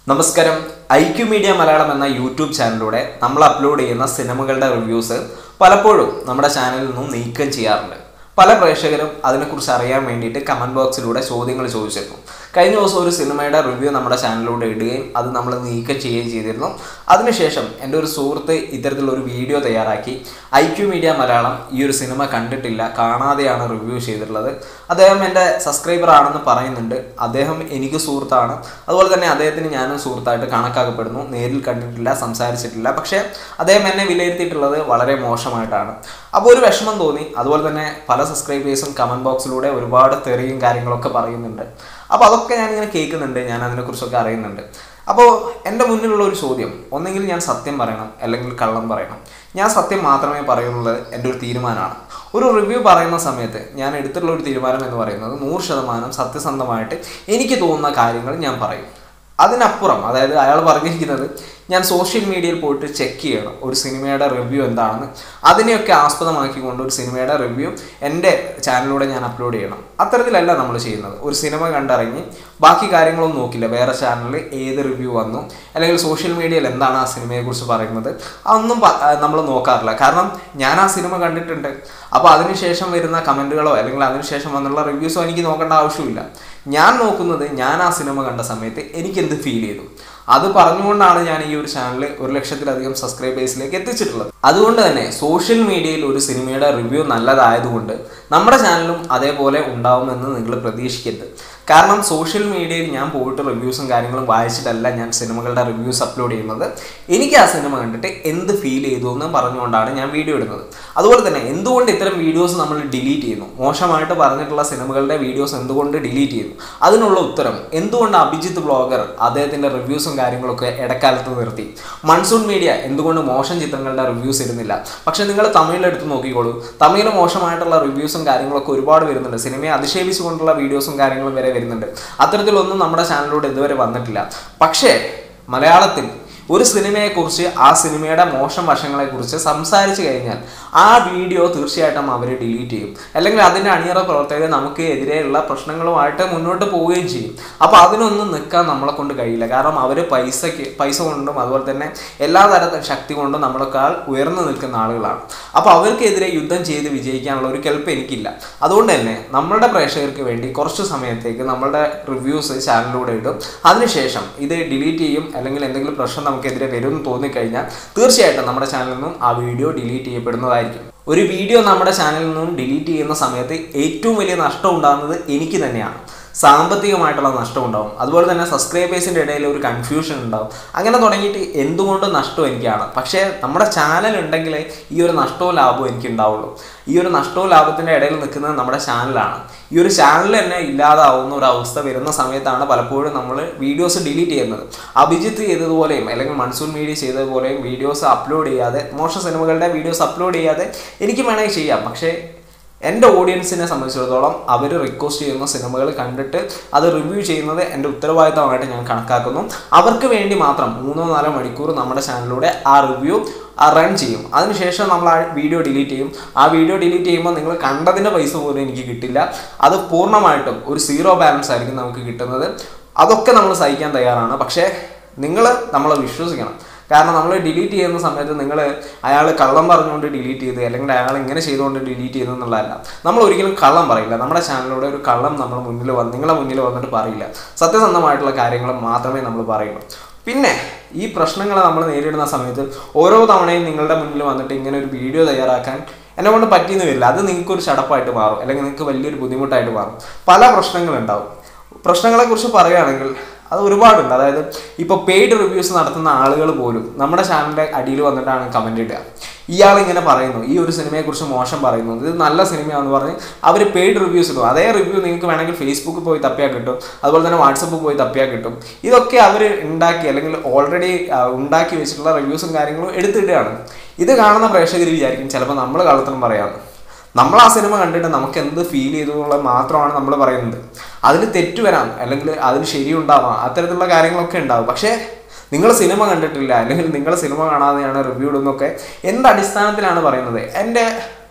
നമസ്കാരം IQ media Malayalam എന്ന YouTube ചാനലിലൂടെ നമ്മൾ അപ്ലോഡ് ചെയ്യുന്ന സിനിമകളുടെ റിവ്യൂസ് പലപ്പോഴും നമ്മുടെ ചാനലിൽ നിന്നും നീക്കം ചെയ്യാറുണ്ട് പല പ്രേക്ഷകരും അതിനെക്കുറിച്ച് അറിയാൻ വേണ്ടിയിട്ട് കമൻറ്റ് ബോക്സിലൂടെ ചോദ്യങ്ങൾ ചോദിച്ചിരുന്നു കഴിഞ്ഞ ദിവസം ഒരു സിനിമയുടെ റിവ്യൂ നമ്മുടെ ചാനലിലൂടെ ഇടുകയും അത് നമ്മൾ നീക്കം ചെയ്യുകയും ചെയ്തിരുന്നു അതിനുശേഷം എൻ്റെ ഒരു സുഹൃത്ത് ഇത്തരത്തിലുള്ള ഒരു വീഡിയോ തയ്യാറാക്കി ഐക്യു മീഡിയ മലയാളം ഈ ഒരു സിനിമ കണ്ടിട്ടില്ല കാണാതെയാണ് റിവ്യൂ ചെയ്തിട്ടുള്ളത് അദ്ദേഹം എൻ്റെ സബ്സ്ക്രൈബർ ആണെന്ന് പറയുന്നുണ്ട് അദ്ദേഹം എനിക്ക് സുഹൃത്താണ് അതുപോലെ തന്നെ അദ്ദേഹത്തിന് ഞാനും സുഹൃത്തായിട്ട് കണക്കാക്കപ്പെടുന്നു നേരിൽ കണ്ടിട്ടില്ല സംസാരിച്ചിട്ടില്ല പക്ഷേ അദ്ദേഹം എന്നെ വിലയിരുത്തിയിട്ടുള്ളത് വളരെ മോശമായിട്ടാണ് അപ്പോൾ ഒരു വിഷമം തോന്നി അതുപോലെ തന്നെ പല സബ്സ്ക്രൈബേഴ്സും കമൻറ്റ് ബോക്സിലൂടെ ഒരുപാട് തെറിയും കാര്യങ്ങളൊക്കെ പറയുന്നുണ്ട് അപ്പോൾ അതൊക്കെ ഞാനിങ്ങനെ കേൾക്കുന്നുണ്ട് ഞാൻ അതിനെക്കുറിച്ചൊക്കെ അറിയുന്നുണ്ട് അപ്പോൾ എൻ്റെ മുന്നിലുള്ള ഒരു ചോദ്യം ഒന്നെങ്കിൽ ഞാൻ സത്യം പറയണം അല്ലെങ്കിൽ കള്ളം പറയണം ഞാൻ സത്യം മാത്രമേ പറയുന്നുള്ളത് എൻ്റെ ഒരു തീരുമാനമാണ് ഒരു റിവ്യൂ പറയുന്ന സമയത്ത് ഞാൻ എടുത്തിട്ടുള്ള ഒരു തീരുമാനം എന്ന് പറയുന്നത് നൂറ് ശതമാനം സത്യസന്ധമായിട്ട് എനിക്ക് തോന്നുന്ന കാര്യങ്ങൾ ഞാൻ പറയും അതിനപ്പുറം അതായത് അയാൾ പറഞ്ഞിരിക്കുന്നത് ഞാൻ സോഷ്യൽ മീഡിയയിൽ പോയിട്ട് ചെക്ക് ചെയ്യണം ഒരു സിനിമയുടെ റിവ്യൂ എന്താണെന്ന് അതിനെയൊക്കെ ആസ്പദമാക്കിക്കൊണ്ട് ഒരു സിനിമയുടെ റിവ്യൂ എൻ്റെ ചാനലിലൂടെ ഞാൻ അപ്ലോഡ് ചെയ്യണം അത്തരത്തിലല്ല നമ്മൾ ചെയ്യുന്നത് ഒരു സിനിമ കണ്ടിറങ്ങി ബാക്കി കാര്യങ്ങളൊന്നും നോക്കില്ല വേറെ ചാനലിൽ ഏത് റിവ്യൂ വന്നു അല്ലെങ്കിൽ സോഷ്യൽ മീഡിയയിൽ എന്താണ് ആ സിനിമയെക്കുറിച്ച് പറയുന്നത് അതൊന്നും നമ്മൾ നോക്കാറില്ല കാരണം ഞാൻ ആ സിനിമ കണ്ടിട്ടുണ്ട് അപ്പോൾ അതിനുശേഷം വരുന്ന കമൻറ്റുകളോ അല്ലെങ്കിൽ അതിനുശേഷം വന്നുള്ള റിവ്യൂസോ എനിക്ക് നോക്കേണ്ട ആവശ്യമില്ല ഞാൻ നോക്കുന്നത് ഞാൻ ആ സിനിമ കണ്ട സമയത്ത് എനിക്ക് എന്ത് ഫീൽ ചെയ്തു അത് പറഞ്ഞുകൊണ്ടാണ് ഞാൻ ഈ ഒരു ചാനൽ ഒരു ലക്ഷത്തിലധികം സബ്സ്ക്രൈബേഴ്സിലേക്ക് എത്തിച്ചിട്ടുള്ളത് അതുകൊണ്ട് തന്നെ സോഷ്യൽ മീഡിയയിൽ ഒരു സിനിമയുടെ റിവ്യൂ നല്ലതായതുകൊണ്ട് നമ്മുടെ ചാനലും അതേപോലെ ഉണ്ടാവുമെന്ന് നിങ്ങൾ പ്രതീക്ഷിക്കരുത് കാരണം സോഷ്യൽ മീഡിയയിൽ ഞാൻ പോയിട്ട് റിവ്യൂസും കാര്യങ്ങളും വായിച്ചിട്ടല്ല ഞാൻ സിനിമകളുടെ റിവ്യൂസ് അപ്ലോഡ് ചെയ്യുന്നത് എനിക്ക് ആ സിനിമ കണ്ടിട്ട് എന്ത് ഫീൽ ചെയ്തു എന്ന് പറഞ്ഞുകൊണ്ടാണ് ഞാൻ വീഡിയോ ഇടുന്നത് അതുപോലെ തന്നെ എന്തുകൊണ്ട് ഇത്തരം വീഡിയോസ് നമ്മൾ ഡിലീറ്റ് ചെയ്യുന്നു മോശമായിട്ട് പറഞ്ഞിട്ടുള്ള സിനിമകളുടെ വീഡിയോസ് എന്തുകൊണ്ട് ഡിലീറ്റ് ചെയ്യുന്നു അതിനുള്ള ഉത്തരം എന്തുകൊണ്ട് അഭിജിത്ത് ബ്ലോഗർ അദ്ദേഹത്തിൻ്റെ റിവ്യൂസും കാര്യങ്ങളൊക്കെ ഇടക്കാലത്ത് നിർത്തി മൺസൂൺ മീഡിയ എന്തുകൊണ്ട് മോശം ചിത്രങ്ങളുടെ റിവ്യൂസ് ഇടുന്നില്ല പക്ഷെ നിങ്ങൾ തമിഴിലെടുത്ത് നോക്കിക്കോളൂ തമിഴിൽ മോശമായിട്ടുള്ള റിവ്യൂസും കാര്യങ്ങളൊക്കെ ഒരുപാട് വരുന്നുണ്ട് സിനിമയെ അധിക്ഷേപിച്ചുകൊണ്ടുള്ള വീഡിയോസും കാര്യങ്ങളും വരെ വരുന്നുണ്ട് അത്തരത്തിലൊന്നും നമ്മുടെ ചാനലിലൂടെ ഇതുവരെ വന്നിട്ടില്ല പക്ഷേ മലയാളത്തിൽ ഒരു സിനിമയെക്കുറിച്ച് ആ സിനിമയുടെ മോശം വശങ്ങളെക്കുറിച്ച് സംസാരിച്ചു കഴിഞ്ഞാൽ ആ വീഡിയോ തീർച്ചയായിട്ടും അവർ ഡിലീറ്റ് ചെയ്യും അല്ലെങ്കിൽ അതിൻ്റെ അണിയറ പ്രവർത്തകർ നമുക്ക് എതിരെയുള്ള പ്രശ്നങ്ങളുമായിട്ട് മുന്നോട്ട് പോവുകയും ചെയ്യും അപ്പോൾ അതിനൊന്നും നിൽക്കാൻ നമ്മളെ കൊണ്ട് കഴിയില്ല കാരണം അവർ പൈസയ്ക്ക് പൈസ കൊണ്ടും അതുപോലെ തന്നെ എല്ലാ തരത്തിൽ ശക്തി കൊണ്ടും നമ്മളെക്കാൾ ഉയർന്നു നിൽക്കുന്ന ആളുകളാണ് അപ്പോൾ അവർക്കെതിരെ യുദ്ധം ചെയ്ത് വിജയിക്കാനുള്ള ഒരു കെൽപ്പ് എനിക്കില്ല അതുകൊണ്ട് തന്നെ നമ്മളുടെ പ്രേക്ഷകർക്ക് വേണ്ടി കുറച്ച് സമയത്തേക്ക് നമ്മളുടെ റിവ്യൂസ് ചാനലിലൂടെ ഇടും അതിനുശേഷം ഇത് ഡിലീറ്റ് ചെയ്യും അല്ലെങ്കിൽ എന്തെങ്കിലും പ്രശ്നം നമുക്കെതിരെ വരുമെന്ന് തോന്നിക്കഴിഞ്ഞാൽ തീർച്ചയായിട്ടും നമ്മുടെ ചാനലിൽ നിന്നും ആ വീഡിയോ ഡിലീറ്റ് ചെയ്യപ്പെടുന്നതായിരിക്കും ഒരു വീഡിയോ നമ്മുടെ ചാനലിൽ നിന്നും ഡിലീറ്റ് ചെയ്യുന്ന സമയത്ത് ഏറ്റവും വലിയ നഷ്ടം ഉണ്ടാകുന്നത് എനിക്ക് തന്നെയാണ് സാമ്പത്തികമായിട്ടുള്ള നഷ്ടം ഉണ്ടാവും അതുപോലെ തന്നെ സബ്സ്ക്രൈബേഴ്സിൻ്റെ ഇടയിൽ ഒരു കൺഫ്യൂഷൻ ഉണ്ടാവും അങ്ങനെ തുടങ്ങിയിട്ട് എന്തുകൊണ്ടും നഷ്ടം എനിക്കാണ് പക്ഷേ നമ്മുടെ ചാനൽ ഉണ്ടെങ്കിലേ ഈ ഒരു നഷ്ടവും ലാഭവും എനിക്ക് ഉണ്ടാവുള്ളൂ ഈ ഒരു നഷ്ടവും ലാഭത്തിൻ്റെ ഇടയിൽ നിൽക്കുന്നത് നമ്മുടെ ചാനലാണ് ഈ ഒരു ചാനൽ തന്നെ ഇല്ലാതാവുന്ന ഒരു അവസ്ഥ വരുന്ന സമയത്താണ് പലപ്പോഴും നമ്മൾ വീഡിയോസ് ഡിലീറ്റ് ചെയ്യുന്നത് അഭിജിത്ത് ചെയ്തതുപോലെയും അല്ലെങ്കിൽ മൺസൂൺ മീഡിയ ചെയ്തതുപോലെയും വീഡിയോസ് അപ്ലോഡ് ചെയ്യാതെ മോശം സിനിമകളുടെ വീഡിയോസ് അപ്ലോഡ് ചെയ്യാതെ എനിക്ക് വേണമെങ്കിൽ ചെയ്യാം പക്ഷേ എൻ്റെ ഓഡിയൻസിനെ സംബന്ധിച്ചിടത്തോളം അവർ റിക്വസ്റ്റ് ചെയ്യുന്ന സിനിമകൾ കണ്ടിട്ട് അത് റിവ്യൂ ചെയ്യുന്നത് എൻ്റെ ഉത്തരവാദിത്തമായിട്ട് ഞാൻ കണക്കാക്കുന്നു അവർക്ക് വേണ്ടി മാത്രം മൂന്നോ നാലോ മണിക്കൂർ നമ്മുടെ ചാനലിലൂടെ ആ റിവ്യൂ റൺ ചെയ്യും അതിനുശേഷം നമ്മൾ ആ വീഡിയോ ഡിലീറ്റ് ചെയ്യും ആ വീഡിയോ ഡിലീറ്റ് ചെയ്യുമ്പോൾ നിങ്ങൾ കണ്ടതിൻ്റെ പൈസ പോലും എനിക്ക് കിട്ടില്ല അത് പൂർണ്ണമായിട്ടും ഒരു സീറോ ബാലൻസ് ആയിരിക്കും നമുക്ക് കിട്ടുന്നത് അതൊക്കെ നമ്മൾ സഹിക്കാൻ തയ്യാറാണ് പക്ഷേ നിങ്ങൾ നമ്മളെ വിശ്വസിക്കണം കാരണം നമ്മൾ ഡിലീറ്റ് ചെയ്യുന്ന സമയത്ത് നിങ്ങൾ അയാൾ കള്ളം പറഞ്ഞുകൊണ്ട് ഡിലീറ്റ് ചെയ്ത് അല്ലെങ്കിൽ അയാൾ ഇങ്ങനെ ചെയ്തുകൊണ്ട് ഡിലീറ്റ് ചെയ്തു എന്നുള്ളതല്ല നമ്മൾ ഒരിക്കലും കള്ളം പറയില്ല നമ്മുടെ ചാനലിലൂടെ ഒരു കള്ളം നമ്മൾ മുന്നിൽ വന്ന് നിങ്ങളെ മുന്നിൽ വന്നിട്ട് പറയില്ല സത്യസന്ധമായിട്ടുള്ള കാര്യങ്ങൾ മാത്രമേ നമ്മൾ പറയുള്ളൂ പിന്നെ ഈ പ്രശ്നങ്ങൾ നമ്മൾ നേരിടുന്ന സമയത്ത് ഓരോ തവണയും നിങ്ങളുടെ മുന്നിൽ വന്നിട്ട് ഇങ്ങനെ ഒരു വീഡിയോ തയ്യാറാക്കാൻ എന്നെ കൊണ്ട് പറ്റിയെന്ന് വരില്ല അത് നിങ്ങൾക്ക് ഒരു ചടപ്പായിട്ട് മാറും അല്ലെങ്കിൽ നിങ്ങൾക്ക് വലിയൊരു ബുദ്ധിമുട്ടായിട്ട് മാറും പല പ്രശ്നങ്ങളുണ്ടാവും പ്രശ്നങ്ങളെക്കുറിച്ച് പറയുകയാണെങ്കിൽ അത് ഒരുപാടുണ്ട് അതായത് ഇപ്പോൾ പെയ്ഡ് റിവ്യൂസ് നടത്തുന്ന ആളുകൾ പോലും നമ്മുടെ ചാനലിൻ്റെ അടിയിൽ വന്നിട്ടാണ് കമൻ്റ് ഇടുക ഇയാൾ ഇങ്ങനെ പറയുന്നു ഈ ഒരു സിനിമയെക്കുറിച്ച് മോശം പറയുന്നു ഇത് നല്ല സിനിമയാണെന്ന് പറഞ്ഞ് അവർ പെയ്ഡ് റിവ്യൂസ് ഇടും അതേ റിവ്യൂ നിങ്ങൾക്ക് വേണമെങ്കിൽ ഫേസ്ബുക്കിൽ പോയി തപ്പിയാൽ കിട്ടും അതുപോലെ തന്നെ വാട്സപ്പിൽ പോയി തപ്പിയാൽ കിട്ടും ഇതൊക്കെ അവർ ഉണ്ടാക്കി അല്ലെങ്കിൽ ഓൾറെഡി ഉണ്ടാക്കി വെച്ചിട്ടുള്ള റിവ്യൂസും കാര്യങ്ങളും എടുത്തിടുകയാണ് ഇത് കാണുന്ന പ്രേക്ഷകർ വിചാരിക്കും ചിലപ്പോൾ നമ്മൾ കള്ളത്തരം പറയാമെന്ന് നമ്മൾ ആ സിനിമ കണ്ടിട്ട് നമുക്ക് എന്ത് ഫീൽ ചെയ്തു എന്നുള്ളത് മാത്രമാണ് നമ്മൾ പറയുന്നത് അതിൽ തെറ്റ് വരാം അല്ലെങ്കിൽ അതിൽ ശരിയുണ്ടാവാം അത്തരത്തിലുള്ള കാര്യങ്ങളൊക്കെ ഉണ്ടാവും പക്ഷേ നിങ്ങൾ സിനിമ കണ്ടിട്ടില്ല അല്ലെങ്കിൽ നിങ്ങൾ സിനിമ കാണാതെയാണ് റിവ്യൂ ഇടുന്നൊക്കെ എന്ത് അടിസ്ഥാനത്തിലാണ് പറയുന്നത് എൻ്റെ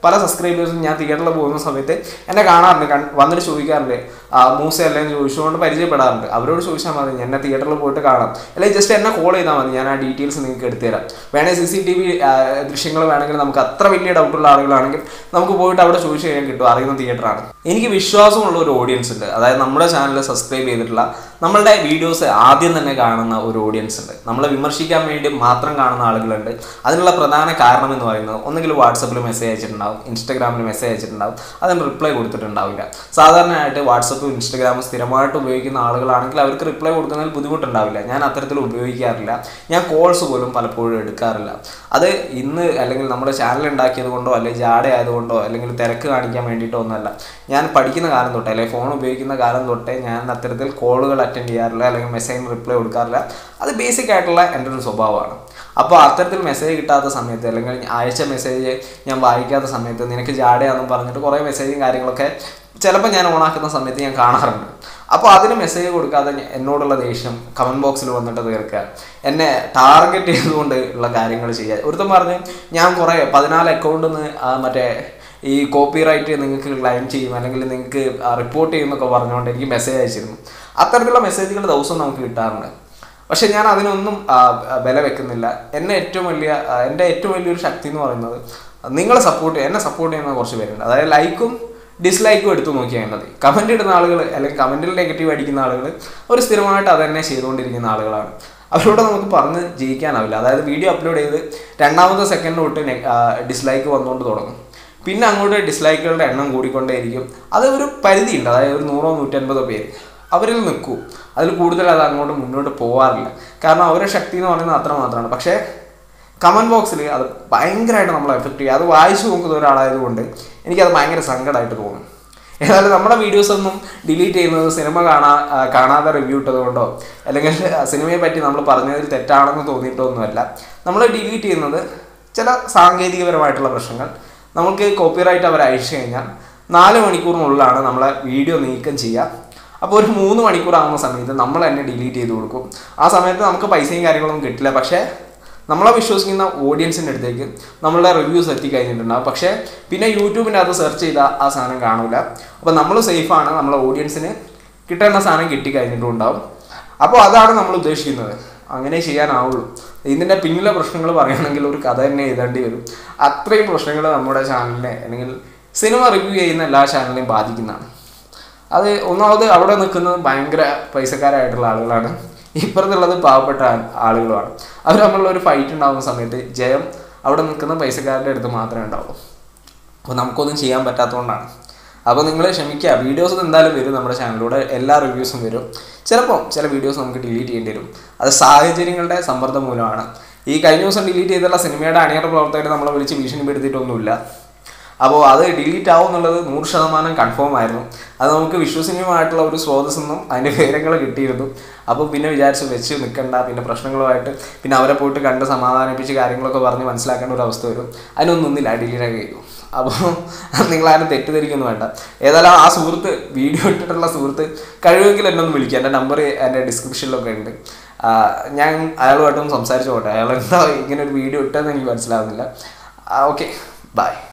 പല സബ്സ്ക്രൈബേഴ്സും ഞാൻ തിയേറ്ററിൽ പോകുന്ന സമയത്ത് എന്നെ കാണാറുണ്ട് കൺ- വന്നിട്ട് ചോദിക്കാറുണ്ട് ആ, മൂസ അല്ലെങ്കിൽ ചോദിച്ചുകൊണ്ട് പരിചയപ്പെടാറുണ്ട് അവരോട് ചോദിച്ചാൽ മതി എന്നെ തിയേറ്ററിൽ പോയിട്ട് കാണാം അല്ലെങ്കിൽ ജസ്റ്റ് എന്നെ കോൾ ചെയ്താൽ മതി ഞാൻ ആ ഡീറ്റെയിൽസ് നിങ്ങൾക്ക് എടുത്തു തരാം വേണേൽ സി സി ടി വി ദൃശ്യങ്ങൾ വേണമെങ്കിൽ നമുക്ക് അത്ര വലിയ ഡൗട്ടുള്ള ആളുകളാണെങ്കിൽ നമുക്ക് പോയിട്ട് അവിടെ ചോദിച്ചു കഴിഞ്ഞാൽ കിട്ടും അറിയുന്ന തിയേറ്ററാണ് എനിക്ക് വിശ്വാസമുള്ള ഒരു ഓഡിയൻസ് ഉണ്ട് അതായത് നമ്മുടെ ചാനൽ സബ്സ്ക്രൈബ് ചെയ്തിട്ടുള്ള നമ്മളുടെ വീഡിയോസ് ആദ്യം തന്നെ കാണുന്ന ഒരു ഓഡിയൻസ് ഉണ്ട് നമ്മളെ വിമർശിക്കാൻ വേണ്ടി മാത്രം കാണുന്ന ആളുകളുണ്ട് അതിനുള്ള പ്രധാന കാരണം എന്ന് പറയുന്നത് ഒന്നുകിൽ വാട്സപ്പിൽ മെസ്സേജ് അയച്ചിട്ടുണ്ടാവും ഇൻസ്റ്റാഗ്രാമിൽ മെസ്സേജ് അയച്ചിട്ടുണ്ടാവും അതിന് റിപ്ലൈ കൊടുത്തിട്ടുണ്ടാവില്ല സാധാരണയായിട്ട് വാട്സപ്പും ഇൻസ്റ്റാഗ്രാമും സ്ഥിരമായിട്ട് ഉപയോഗിക്കുന്ന ആളുകളാണെങ്കിൽ അവർക്ക് റിപ്ലൈ കൊടുക്കുന്നതിൽ ബുദ്ധിമുട്ടുണ്ടാവില്ല ഞാൻ അത്തരത്തിൽ ഉപയോഗിക്കാറില്ല ഞാൻ കോൾസ് പോലും പലപ്പോഴും എടുക്കാറില്ല അത് ഇന്ന് അല്ലെങ്കിൽ നമ്മുടെ ചാനൽ ഉണ്ടാക്കിയത് കൊണ്ടോ അല്ലെങ്കിൽ ജാട ആയതുകൊണ്ടോ അല്ലെങ്കിൽ തിരക്ക് കാണിക്കാൻ വേണ്ടിയിട്ടോ ഒന്നല്ല ഞാൻ പഠിക്കുന്ന കാലം തൊട്ടേ അല്ലെങ്കിൽ ഫോൺ ഉപയോഗിക്കുന്ന കാലം തൊട്ടേ ഞാൻ അത്തരത്തിൽ കോളുകൾ അറ്റൻഡ് ചെയ്യാറില്ല അല്ലെങ്കിൽ മെസ്സേജിന് റിപ്ലൈ കൊടുക്കാറില്ല അത് ബേസിക് ആയിട്ടുള്ള എൻ്റെ ഒരു സ്വഭാവമാണ് അപ്പോൾ അത്തരത്തിൽ മെസ്സേജ് കിട്ടാത്ത സമയത്ത് അല്ലെങ്കിൽ അയച്ച മെസ്സേജ് ഞാൻ വായിക്കാത്ത സമയത്ത് നിനക്ക് ജാടയാണെന്ന് പറഞ്ഞിട്ട് കുറേ മെസ്സേജും കാര്യങ്ങളൊക്കെ ചിലപ്പോൾ ഞാൻ ഓണാക്കുന്ന സമയത്ത് ഞാൻ കാണാറുണ്ട് അപ്പോൾ അതിന് മെസ്സേജ് കൊടുക്കാതെ ഞ- എന്നോടുള്ള ദേഷ്യം കമൻറ്റ് ബോക്സിൽ വന്നിട്ട് തീർക്കുക എന്നെ ടാർഗറ്റ് ചെയ്തുകൊണ്ട് ഉള്ള കാര്യങ്ങൾ ചെയ്യുക ഒരുത്തം പറഞ്ഞ് ഞാൻ കുറേ പതിനാല് അക്കൗണ്ടിൽ നിന്ന് മറ്റേ ഈ കോപ്പി റൈറ്റ് നിങ്ങൾക്ക് ക്ലൈം ചെയ്യും അല്ലെങ്കിൽ നിങ്ങൾക്ക് റിപ്പോർട്ട് ചെയ്യുമെന്നൊക്കെ പറഞ്ഞുകൊണ്ട് എനിക്ക് മെസ്സേജ് അയച്ചിരുന്നു അത്തരത്തിലുള്ള മെസ്സേജുകൾ ദിവസവും നമുക്ക് കിട്ടാറുണ്ട് പക്ഷെ ഞാൻ അതിനൊന്നും ആ, വില വെക്കുന്നില്ല എന്നെ ഏറ്റവും വലിയ ആ, എൻ്റെ ഏറ്റവും വലിയൊരു ശക്തി എന്ന് പറയുന്നത് നിങ്ങളെ സപ്പോർട്ട് എന്നെ സപ്പോർട്ട് ചെയ്യുന്ന കുറച്ച് പേരുണ്ട് അതായത് ലൈക്കും ഡിസ്ലൈക്കും എടുത്തു നോക്കിയാൽ മതി കമൻ്റ് ഇടുന്ന ആളുകൾ അല്ലെങ്കിൽ കമൻറ്റിൽ നെഗറ്റീവ് അടിക്കുന്ന ആളുകൾ ഒരു സ്ഥിരമായിട്ട് അത് തന്നെ ചെയ്തുകൊണ്ടിരിക്കുന്ന ആളുകളാണ് അവരോട് നമുക്ക് പറഞ്ഞ് ജയിക്കാനാവില്ല അതായത് വീഡിയോ അപ്ലോഡ് ചെയ്ത് രണ്ടാമത്തെ സെക്കൻഡ് തൊട്ട് ഡിസ്ലൈക്ക് വന്നുകൊണ്ട് തുടങ്ങും പിന്നെ അങ്ങോട്ട് ഡിസ്ലൈക്കുകളുടെ എണ്ണം കൂടിക്കൊണ്ടേയിരിക്കും അത് ഒരു പരിധിയുണ്ട് അതായത് ഒരു നൂറോ നൂറ്റൻപതോ പേര് അവരിൽ നിൽക്കൂ അതിൽ കൂടുതൽ അത് അങ്ങോട്ട് മുന്നോട്ട് പോകാറില്ല കാരണം അവരുടെ ശക്തി എന്ന് പറയുന്നത് അത്ര മാത്രമാണ് പക്ഷേ കമൻറ്റ് ബോക്സിൽ അത് ഭയങ്കരമായിട്ട് നമ്മളെ എഫക്റ്റ് ചെയ്യും അത് വായിച്ചു നോക്കുന്ന ഒരാളായതുകൊണ്ട് എനിക്കത് ഭയങ്കര സങ്കടമായിട്ട് തോന്നും ഏതായാലും നമ്മുടെ വീഡിയോസ് ഒന്നും ഡിലീറ്റ് ചെയ്യുന്നത് സിനിമ കാണാ ആ, കാണാതെ റിവ്യൂ ഇട്ടതുകൊണ്ടോ അല്ലെങ്കിൽ ആ, സിനിമയെ പറ്റി നമ്മൾ പറഞ്ഞതിൽ തെറ്റാണെന്ന് തോന്നിയിട്ടോ ഒന്നുമല്ല നമ്മൾ ഡിലീറ്റ് ചെയ്യുന്നത് ചില സാങ്കേതികപരമായിട്ടുള്ള പ്രശ്നങ്ങൾ നമുക്ക് കോപ്പിറൈറ്റ് അവർ അയച്ചു കഴിഞ്ഞാൽ നാല് മണിക്കൂറിനുള്ളിലാണ് നമ്മളെ വീഡിയോ നീക്കം ചെയ്യുക അപ്പോൾ ഒരു മൂന്ന് മണിക്കൂർ ആകുന്ന സമയത്ത് നമ്മൾ തന്നെ ഡിലീറ്റ് ചെയ്ത് കൊടുക്കും ആ സമയത്ത് നമുക്ക് പൈസയും കാര്യങ്ങളൊന്നും കിട്ടില്ല പക്ഷേ നമ്മളെ വിശ്വസിക്കുന്ന ഓഡിയൻസിൻ്റെ അടുത്തേക്ക് നമ്മളുടെ റിവ്യൂസ് എത്തിക്കഴിഞ്ഞിട്ടുണ്ടാവും പക്ഷേ പിന്നെ യൂട്യൂബിൻ്റെ അത് സെർച്ച് ചെയ്താൽ ആ സാധനം കാണൂല അപ്പോൾ നമ്മൾ സേഫാണ് നമ്മളെ ഓഡിയൻസിന് കിട്ടേണ്ട സാധനം കിട്ടിക്കഴിഞ്ഞിട്ടും ഉണ്ടാവും അപ്പോൾ അതാണ് നമ്മൾ ഉദ്ദേശിക്കുന്നത് അങ്ങനെ ചെയ്യാനാവുള്ളൂ ഇതിൻ്റെ പിന്നിലെ പ്രശ്നങ്ങൾ പറയുകയാണെങ്കിൽ ഒരു കഥ തന്നെ എഴുതേണ്ടി വരും അത്രയും പ്രശ്നങ്ങൾ നമ്മുടെ ചാനലിനെ അല്ലെങ്കിൽ സിനിമ റിവ്യൂ ചെയ്യുന്ന എല്ലാ ചാനലിനെയും ബാധിക്കുന്നതാണ് അത് ഒന്നാമത് അവിടെ നിൽക്കുന്നത് ഭയങ്കര പൈസക്കാരായിട്ടുള്ള ആളുകളാണ് ഇപ്പുറത്തുള്ളത് പാവപ്പെട്ട ആ- ആളുകളുമാണ് അവർ തമ്മിലുള്ള ഒരു ഫൈറ്റ് ഉണ്ടാകുന്ന സമയത്ത് ജയം അവിടെ നിൽക്കുന്ന പൈസക്കാരുടെ അടുത്ത് മാത്രമേ ഉണ്ടാവൂ അപ്പോൾ നമുക്കൊന്നും ചെയ്യാൻ പറ്റാത്തതുകൊണ്ടാണ് അപ്പോൾ നിങ്ങൾ ക്ഷമിക്കുക വീഡിയോസ് എന്തായാലും വരും നമ്മുടെ ചാനലിലൂടെ എല്ലാ റിവ്യൂസും വരും ചിലപ്പോൾ ചില വീഡിയോസ് നമുക്ക് ഡിലീറ്റ് ചെയ്യേണ്ടി വരും അത് സാഹചര്യങ്ങളുടെ സമ്മർദ്ദം മൂലമാണ് ഈ കഴിഞ്ഞ ദിവസം ഡിലീറ്റ് ചെയ്തുള്ള സിനിമയുടെ അണിയറ പ്രവർത്തകരെ നമ്മളെ വിളിച്ച് ഭീഷണിപ്പെടുത്തിയിട്ടൊന്നുമില്ല അപ്പോൾ അത് ഡിലീറ്റ് ആവും എന്നുള്ളത് നൂറ് ശതമാനം കൺഫേം ആയിരുന്നു അത് നമുക്ക് വിശ്വസനീയമായിട്ടുള്ള ഒരു സ്രോതസ്സിൽ നിന്നും അതിൻ്റെ വിവരങ്ങൾ കിട്ടിയിരുന്നു അപ്പോൾ പിന്നെ വിചാരിച്ച് വെച്ച് നിൽക്കണ്ട പിന്നെ പ്രശ്നങ്ങളുമായിട്ട് പിന്നെ അവരെ പോയിട്ട് കണ്ട് സമാധാനിപ്പിച്ച് കാര്യങ്ങളൊക്കെ പറഞ്ഞ് മനസ്സിലാക്കേണ്ട ഒരു അവസ്ഥ വരും അതിനൊന്നും ഒന്നില്ല ഡിലീറ്റ് ആക്കി ചെയ്തു അപ്പോൾ നിങ്ങളാരും തെറ്റിദ്ധരിക്കുന്നു വേണ്ട ഏതായാലും ആ സുഹൃത്ത് വീഡിയോ ഇട്ടിട്ടുള്ള സുഹൃത്ത് കഴിവെങ്കിൽ എന്നെ ഒന്ന് വിളിക്കുക എൻ്റെ നമ്പർ എൻ്റെ ഡിസ്ക്രിപ്ഷനിലൊക്കെ ഉണ്ട് ആ, ഞാൻ അയാളുമായിട്ടൊന്ന് സംസാരിച്ചു പോട്ടെ അയാൾ എന്താ ഇങ്ങനെ ഒരു വീഡിയോ ഇട്ടതെന്ന് എനിക്ക് മനസ്സിലാവുന്നില്ല ഓക്കെ ബൈ